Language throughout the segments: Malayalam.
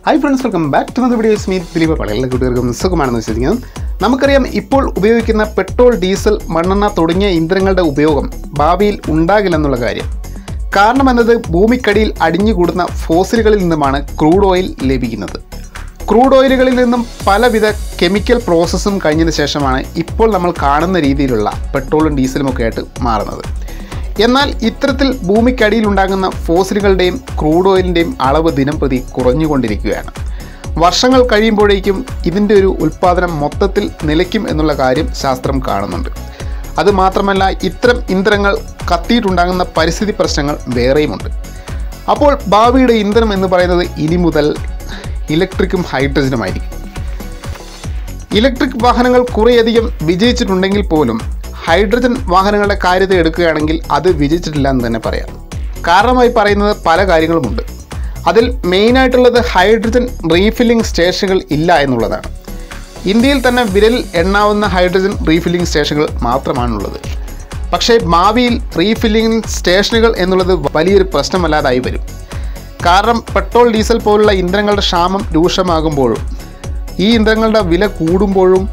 hi friends welcome back to videos me Dileep പള എല്ലാ കൂട്ടുകാർക്കും സുഖമാണെന്ന് വിശ്വസിക്കുന്നു നമുക്കറിയാം ഇപ്പോൾ ഉപയോഗിക്കുന്ന പെട്രോൾ ഡീസൽ മണ്ണെണ്ണ തുടങ്ങിയ ഇന്ധനങ്ങളുടെ ഉപയോഗം ഭാവിയിൽ ഉണ്ടാകില്ലെന്നുള്ള കാര്യം കാരണം എന്നത് ഭൂമിക്കടിയിൽ അടിഞ്ഞുകൂടുന്ന ഫോസിലുകളിൽ നിന്നുമാണ് ക്രൂഡ് ഓയിൽ ലഭിക്കുന്നത് ക്രൂഡ് ഓയിലുകളിൽ നിന്നും പലവിധ കെമിക്കൽ പ്രോസസ്സും കഴിഞ്ഞതിന് ശേഷമാണ് ഇപ്പോൾ നമ്മൾ കാണുന്ന രീതിയിലുള്ള പെട്രോളും ഡീസലും ഒക്കെ ആയിട്ട് മാറുന്നത് എന്നാൽ ഇത്തരത്തിൽ ഭൂമിക്കടിയിൽ ഉണ്ടാകുന്ന ഫോസിലുകളുടെയും ക്രൂഡ് ഓയിലിൻ്റെയും അളവ് ദിനം പ്രതി കുറഞ്ഞുകൊണ്ടിരിക്കുകയാണ് വർഷങ്ങൾ കഴിയുമ്പോഴേക്കും ഇതിൻ്റെ ഒരു ഉൽപ്പാദനം മൊത്തത്തിൽ നിലയ്ക്കും എന്നുള്ള കാര്യം ശാസ്ത്രം കാണുന്നുണ്ട് അതുമാത്രമല്ല ഇത്തരം ഇന്ധനങ്ങൾ കത്തിയിട്ടുണ്ടാകുന്ന പരിസ്ഥിതി പ്രശ്നങ്ങൾ വേറെയുമുണ്ട് അപ്പോൾ ഭാവിയുടെ ഇന്ധനം എന്ന് പറയുന്നത് ഇനി മുതൽ ഇലക്ട്രിക്കും ഹൈഡ്രജനുമായിരിക്കും ഇലക്ട്രിക് വാഹനങ്ങൾ കുറേയധികം വിജയിച്ചിട്ടുണ്ടെങ്കിൽ പോലും ഹൈഡ്രജൻ വാഹനങ്ങളുടെ കാര്യത്തിൽ എടുക്കുകയാണെങ്കിൽ അത് വിജയിച്ചിട്ടില്ല എന്ന് തന്നെ പറയാം കാരണമായി പറയുന്നത് പല കാര്യങ്ങളുമുണ്ട് അതിൽ മെയിനായിട്ടുള്ളത് ഹൈഡ്രജൻ റീഫില്ലിംഗ് സ്റ്റേഷനുകൾ ഇല്ല എന്നുള്ളതാണ് ഇന്ത്യയിൽ തന്നെ വിരലിൽ എണ്ണാവുന്ന ഹൈഡ്രജൻ റീഫില്ലിംഗ് സ്റ്റേഷനുകൾ മാത്രമാണുള്ളത് പക്ഷേ ഭാവിയിൽ റീഫില്ലിംഗ് സ്റ്റേഷനുകൾ എന്നുള്ളത് വലിയൊരു പ്രശ്നമല്ലാതായി വരും കാരണം പെട്രോൾ ഡീസൽ പോലുള്ള ഇന്ധനങ്ങളുടെ ക്ഷാമം രൂക്ഷമാകുമ്പോഴും ഈ ഇന്ധനങ്ങളുടെ വില കൂടുമ്പോഴും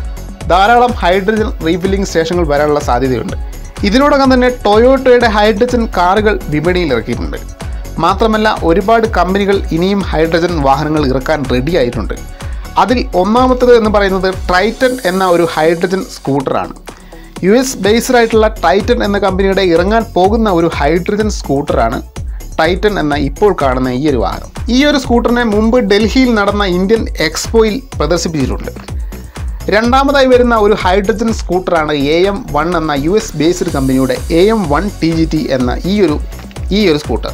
ധാരാളം ഹൈഡ്രജൻ റീഫില്ലിംഗ് സ്റ്റേഷനുകൾ വരാനുള്ള സാധ്യതയുണ്ട് ഇതിനോടകം തന്നെ ടൊയോട്ടയുടെ ഹൈഡ്രജൻ കാറുകൾ വിപണിയിൽ ഇറക്കിയിട്ടുണ്ട് മാത്രമല്ല ഒരുപാട് കമ്പനികൾ ഇനിയും ഹൈഡ്രജൻ വാഹനങ്ങൾ ഇറക്കാൻ റെഡി ആയിട്ടുണ്ട് അതിൽ ഒന്നാമത്തത് എന്ന് പറയുന്നത് ട്രൈറ്റൻ എന്ന ഒരു ഹൈഡ്രജൻ സ്കൂട്ടറാണ് യു എസ് ബേസ്ഡ് ആയിട്ടുള്ള ടൈറ്റൻ എന്ന കമ്പനിയുടെ ഇറങ്ങാൻ പോകുന്ന ഒരു ഹൈഡ്രജൻ സ്കൂട്ടറാണ് ടൈറ്റൻ എന്ന ഇപ്പോൾ കാണുന്ന ഈ ഒരു വാഹനം ഈ ഒരു സ്കൂട്ടറിനെ മുമ്പ് ഡൽഹിയിൽ നടന്ന ഇന്ത്യൻ എക്സ്പോയിൽ പ്രദർശിപ്പിച്ചിട്ടുണ്ട് രണ്ടാമതായി വരുന്ന ഒരു ഹൈഡ്രജൻ സ്കൂട്ടറാണ് എ എം വൺ എന്ന യു എസ് ബേസ്ഡ് കമ്പനിയുടെ A M one T G T എന്ന ഈ ഒരു ഈ ഒരു സ്കൂട്ടർ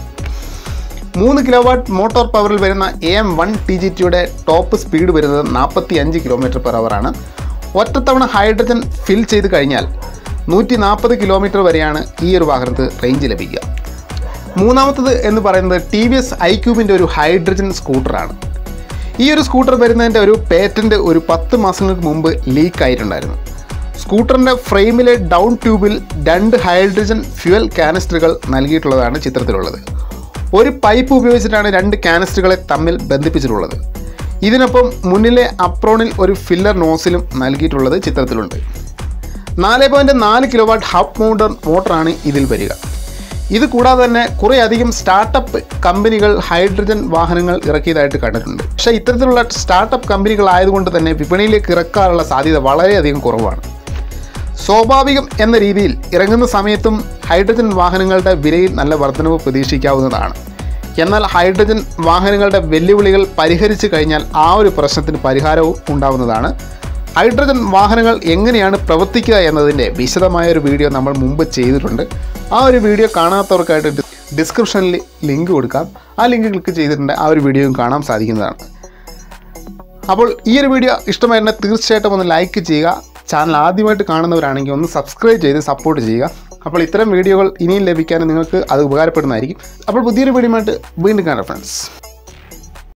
മൂന്ന് കിലോ വാട്ട് മോട്ടോർ പവറിൽ വരുന്ന A M one T G ടിയുടെ ടോപ്പ് സ്പീഡ് വരുന്നത് നാൽപ്പത്തി അഞ്ച് കിലോമീറ്റർ പെർ അവറാണ് ഒറ്റത്തവണ ഹൈഡ്രജൻ ഫിൽ ചെയ്ത് കഴിഞ്ഞാൽ നൂറ്റി നാൽപ്പത് കിലോമീറ്റർ വരെയാണ് ഈ ഒരു വാഹനത്തിന് റേഞ്ച് ലഭിക്കുക മൂന്നാമത്തത് എന്ന് പറയുന്നത് ടി വി എസ് ഐ ക്യൂബിൻ്റെ ഒരു ഹൈഡ്രജൻ സ്കൂട്ടറാണ് ഈ ഒരു സ്കൂട്ടർ വരുന്നതിൻ്റെ ഒരു പേറ്റൻറ്റ് ഒരു പത്ത് മാസങ്ങൾക്ക് മുമ്പ് ലീക്ക് ആയിട്ടുണ്ടായിരുന്നു സ്കൂട്ടറിൻ്റെ ഫ്രെയിമിലെ ഡൗൺ ട്യൂബിൽ രണ്ട് ഹൈഡ്രജൻ ഫ്യുവൽ കാനിസ്റ്ററുകൾ നൽകിയിട്ടുള്ളതാണ് ചിത്രത്തിലുള്ളത് ഒരു പൈപ്പ് ഉപയോഗിച്ചിട്ടാണ് രണ്ട് കാനിസ്റ്ററുകളെ തമ്മിൽ ബന്ധിപ്പിച്ചിട്ടുള്ളത് ഇതിനൊപ്പം മുന്നിലെ അപ്രോണിൽ ഒരു ഫില്ലർ നോസിലും നൽകിയിട്ടുള്ളത് ചിത്രത്തിലുണ്ട് നാല് പോയിൻറ്റ് നാല് കിലോ വാട്ട് ഹബ് മൗണ്ടർ മോട്ടറാണ് ഇതിൽ വരിക ഇത് കൂടാതെ തന്നെ കുറേ അധികം സ്റ്റാർട്ടപ്പ് കമ്പനികൾ ഹൈഡ്രജൻ വാഹനങ്ങൾ ഇറക്കിയതായിട്ട് കണ്ടിട്ടുണ്ട് പക്ഷേ ഇത്തരത്തിലുള്ള സ്റ്റാർട്ടപ്പ് കമ്പനികൾ ആയതുകൊണ്ട് തന്നെ വിപണിയിലേക്ക് ഇറക്കാനുള്ള സാധ്യത വളരെയധികം കുറവാണ് സ്വാഭാവികം എന്ന രീതിയിൽ ഇറങ്ങുന്ന സമയത്തും ഹൈഡ്രജൻ വാഹനങ്ങളുടെ വിലയിൽ നല്ല വർധനവ് പ്രതീക്ഷിക്കാവുന്നതാണ് എന്നാൽ ഹൈഡ്രജൻ വാഹനങ്ങളുടെ വെല്ലുവിളികൾ പരിഹരിച്ചു കഴിഞ്ഞാൽ ആ ഒരു പ്രശ്നത്തിന് പരിഹാരവും ഉണ്ടാവുന്നതാണ് ഹൈഡ്രജൻ വാഹനങ്ങൾ എങ്ങനെയാണ് പ്രവർത്തിക്കുക എന്നതിൻ്റെ വിശദമായ ഒരു വീഡിയോ നമ്മൾ മുമ്പ് ചെയ്തിട്ടുണ്ട് ആ ഒരു വീഡിയോ കാണാത്തവർക്കായിട്ട് ഡി- ഡിസ്ക്രിപ്ഷനിൽ ലിങ്ക് കൊടുക്കാം ആ ലിങ്ക് ക്ലിക്ക് ചെയ്തിട്ടുണ്ട് ആ ഒരു വീഡിയോയും കാണാൻ സാധിക്കുന്നതാണ് അപ്പോൾ ഈ ഒരു വീഡിയോ ഇഷ്ടമായിരുന്നെ തീർച്ചയായിട്ടും ഒന്ന് ലൈക്ക് ചെയ്യുക ചാനൽ ആദ്യമായിട്ട് കാണുന്നവരാണെങ്കിൽ ഒന്ന് സബ്സ്ക്രൈബ് ചെയ്ത് സപ്പോർട്ട് ചെയ്യുക അപ്പോൾ ഇത്തരം വീഡിയോകൾ ഇനിയും ലഭിക്കാൻ നിങ്ങൾക്ക് അത് ഉപകാരപ്പെടുന്നതായിരിക്കും അപ്പോൾ പുതിയൊരു വീഡിയോ ആയിട്ട് വീണ്ടും കാണാം ഫ്രണ്ട്സ്